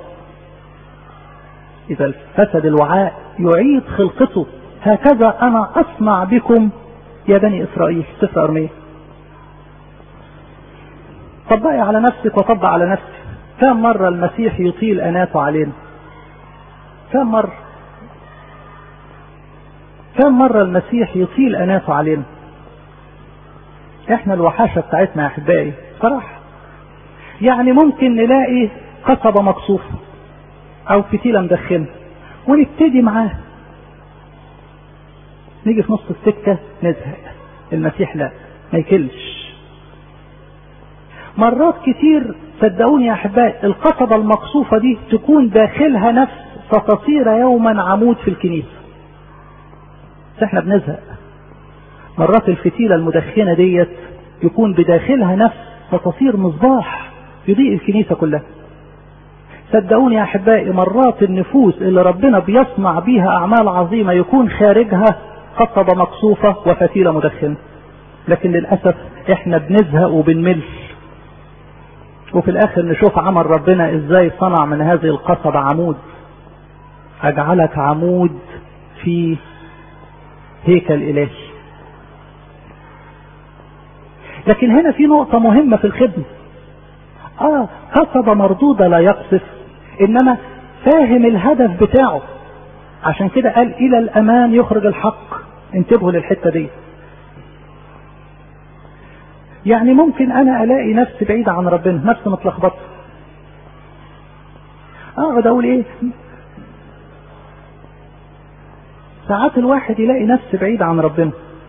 اذا فسد الوعاء يعيد خلقته هكذا انا اصنع بكم يا بني اسرائيل سفر ارميه طبقي على نفسك وطبق على نفسك كم مرة المسيح يطيل اناته علينا كم مرة كم مرة المسيح يطيل اناته علينا احنا الوحاشة بتاعتنا يا احبائي صراحة يعني ممكن نلاقي قصبة مقصوفة او فتيلة مدخنة ونبتدي معاه نيجي في نص السكة نزهق المسيح لا ما يكلش مرات كتير صدقوني يا احبائي القصبة المقصوفة دي تكون داخلها نفس ستصير يوما عمود في الكنيسة بس احنا بنزهق مرات الفتيلة المدخنة ديت يكون بداخلها نفس فتصير مصباح يضيء الكنيسة كلها صدقوني يا احبائي مرات النفوس اللي ربنا بيصنع بيها اعمال عظيمة يكون خارجها قصبة مقصوفة وفتيلة مدخنة لكن للأسف احنا بنزهق وبنمل وفي الاخر نشوف عمل ربنا ازاي صنع من هذه القصبة عمود اجعلك عمود في هيكل الهي لكن هنا في نقطة مهمة في الخدمة اه قصبة مردودة لا يقصف انما فاهم الهدف بتاعه عشان كده قال الى الامان يخرج الحق انتبهوا للحتة دي يعني ممكن انا الاقي نفسي بعيدة عن ربنا نفسي متلخبطة اقعد اقول ايه ساعات الواحد يلاقي نفسه بعيد عن ربنا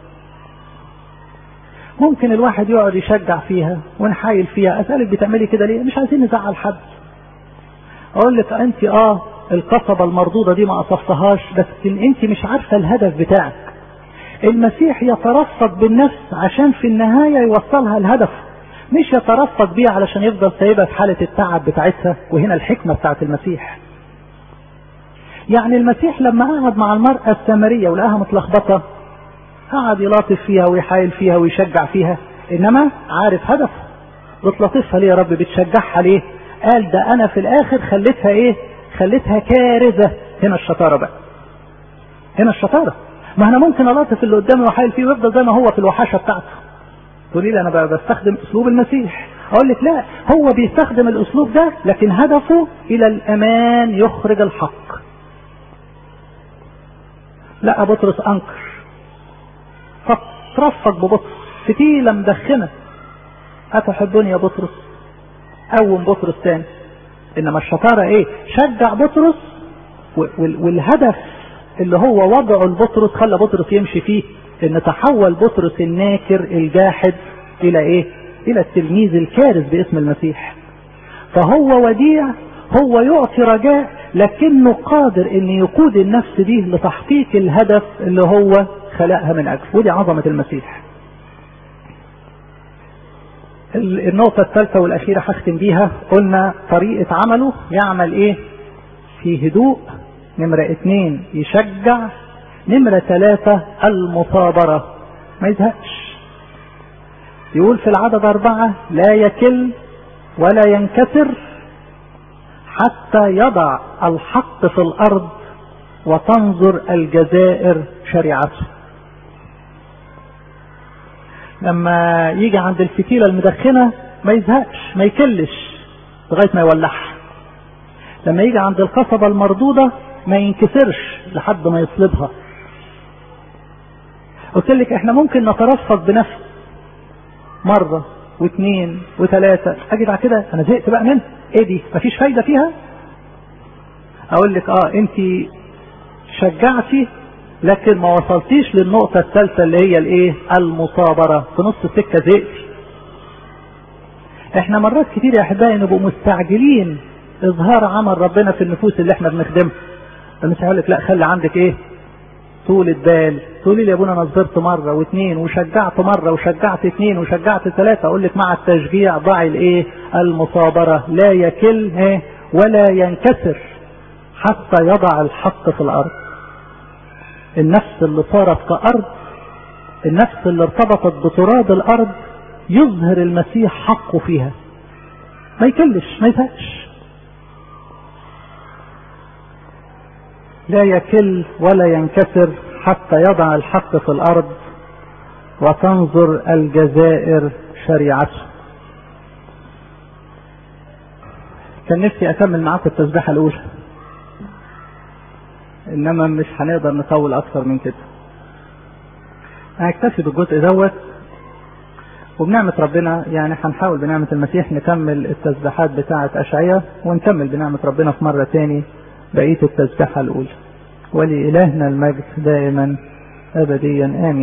ممكن الواحد يقعد يشجع فيها ونحايل فيها اسالك بتعملي كده ليه مش عايزين نزعل حد اقول لك انت اه القصبة المردودة دي ما قصفتهاش بس انت مش عارفة الهدف بتاعك المسيح يترفق بالنفس عشان في النهاية يوصلها الهدف مش يترفق بيها علشان يفضل سايبها في حالة التعب بتاعتها وهنا الحكمة بتاعت المسيح يعني المسيح لما قعد مع المرأة السامرية ولقاها متلخبطة قعد يلاطف فيها ويحايل فيها ويشجع فيها انما عارف هدف بتلطفها ليه يا رب بتشجعها ليه قال ده انا في الاخر خليتها ايه خليتها كارثة هنا الشطارة بقى هنا الشطارة ما انا ممكن الاطف اللي قدامي واحايل فيه ويفضل زي ما هو في الوحاشة بتاعته تقولي لي انا بستخدم اسلوب المسيح اقول لك لا هو بيستخدم الاسلوب ده لكن هدفه الى الامان يخرج الحق لا بطرس انكر فترفق ببطرس فتيلة مدخنة أتحبني يا بطرس قوم بطرس تاني إنما الشطارة إيه شجع بطرس والهدف اللي هو وضعه لبطرس خلى بطرس يمشي فيه إن تحول بطرس الناكر الجاحد إلى إيه إلى التلميذ الكارث باسم المسيح فهو وديع هو يعطي رجاء لكنه قادر ان يقود النفس دي لتحقيق الهدف اللي هو خلقها من اجله ودي عظمة المسيح النقطة الثالثة والأخيرة هختم بيها قلنا طريقة عمله يعمل إيه؟ في هدوء نمرة اتنين يشجع نمرة ثلاثة المصابرة ما يزهقش يقول في العدد أربعة لا يكل ولا ينكسر حتى يضع الحق في الأرض وتنظر الجزائر شريعته لما يجي عند الفتيلة المدخنة ما يزهقش ما يكلش لغاية ما يولعها لما يجي عند القصبة المردودة ما ينكسرش لحد ما يصلبها قلت لك احنا ممكن نترفق بنفس مرة واثنين وثلاثة اجي بعد كده انا زهقت بقى منها ايه دي مفيش فايدة فيها اقول لك اه انت شجعتي لكن ما وصلتيش للنقطة الثالثة اللي هي الايه المصابرة في نص السكة زهقتي احنا مرات كتير يا احبائي نبقوا مستعجلين اظهار عمل ربنا في النفوس اللي احنا بنخدمها المسيح يقول لك لا خلي عندك ايه طولة بال تقولي لي يا ابونا انا صبرت مره واثنين وشجعت مره وشجعت اثنين وشجعت ثلاثه اقول لك مع التشجيع ضعي الايه المصابره لا يكل ايه ولا ينكسر حتى يضع الحق في الارض النفس اللي صارت كارض النفس اللي ارتبطت بتراب الارض يظهر المسيح حقه فيها ما يكلش ما يفقش لا يكل ولا ينكسر حتى يضع الحق في الارض وتنظر الجزائر شريعته كان نفسي اكمل معاكم التسبيحه الاولى انما مش هنقدر نطول اكتر من كده هنكتفي بالجزء دوت وبنعمة ربنا يعني هنحاول بنعمة المسيح نكمل التسبيحات بتاعة أشعية ونكمل بنعمة ربنا في مرة تاني بقية التسبيحة الأولى ولإلهنا المجد دائما أبديا آمين